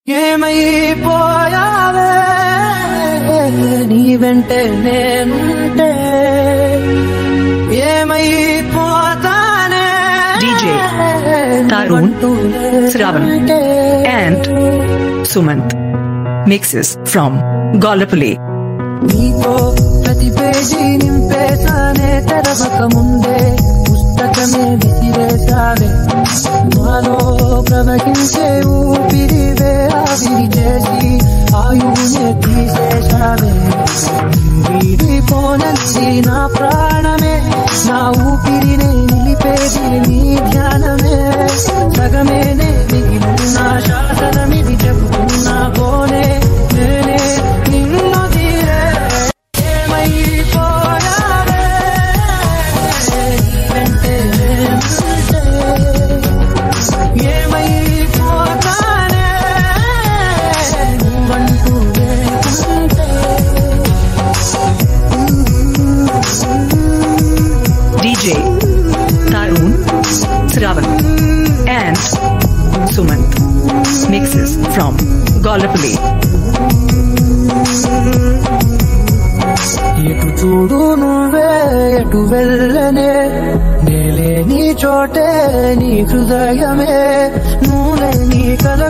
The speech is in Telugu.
ఏమైపోయావే నీ వెంటే నేనుంటే ఏమైపోతానే DJ Tarun, Shravan, and Sumant. Mixes from Gollapalli. నీతో ప్రతి పేజీ నింపేశానే తెరవక ముందే పుస్తకమే విసిరేశావే నాలో ప్రవహించే ఊపిరివే ఆవిరి చేసి ఆయువునే తీసేశావే వీడిపోనంది నా ప్రాణమే నా ఊపిరినే నిలిపేది నీ ధ్యానమే సగమేనే మిగిలిన శాసనమిది చెబుతున్నా పోనే నేనే నిన్ను తీరే ఏమైపోయావే వెంటే నేనుంటే ఏమైపోతానే నువ్వంటూ లేకుంటే DJ Tarun, Shravan, and Sumant. Mixes from Gollapalli. ఎటు చూడు నువ్వే ఎటు వెళ్ళనే నేలే నీ చోటే నీ హృదయమే నువ్వే నీ కల